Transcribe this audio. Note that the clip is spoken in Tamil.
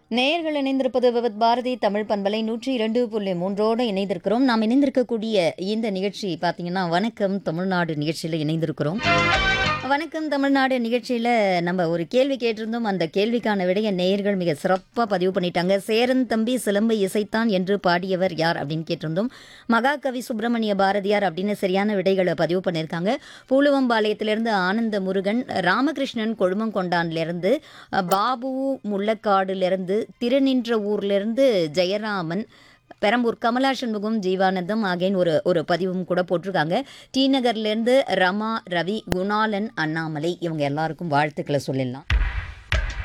நேயர்கள் இணைந்திருப்பது விவத் பாரதி தமிழ் பண்பலை நூற்றி இரண்டு புள்ளி மூன்றோடு இணைந்திருக்கிறோம் நாம் இணைந்திருக்கக்கூடிய இந்த நிகழ்ச்சி பார்த்தீங்கன்னா வணக்கம் தமிழ்நாடு நிகழ்ச்சியில் இணைந்திருக்கிறோம் வணக்கம் தமிழ்நாடு நிகழ்ச்சியில் நம்ம ஒரு கேள்வி கேட்டிருந்தோம் அந்த கேள்விக்கான விடைய நேயர்கள் மிக சிறப்பாக பதிவு பண்ணிட்டாங்க சேரன் தம்பி சிலம்பு இசைத்தான் என்று பாடியவர் யார் அப்படின்னு கேட்டிருந்தோம் மகாகவி சுப்பிரமணிய பாரதியார் அப்படின்னு சரியான விடைகளை பதிவு பண்ணியிருக்காங்க பூலுவம்பாளையத்திலிருந்து ஆனந்த முருகன் ராமகிருஷ்ணன் கொழுமங்கொண்டான்லேருந்து அஹ், பாபு முள்ளக்காடுலேருந்து திருநின்ற ஊர்லேருந்து ஜெயராமன் பெரம்பூர் கமலா சண்முகம் ஜீவானந்தம் ஆகியன் ஒரு ஒரு பதிவும் கூட போட்டிருக்காங்க டி நகர்லேருந்து ரமா ரவி குணாலன் அண்ணாமலை இவங்க எல்லாருக்கும் வாழ்த்துக்களை சொல்லிடலாம்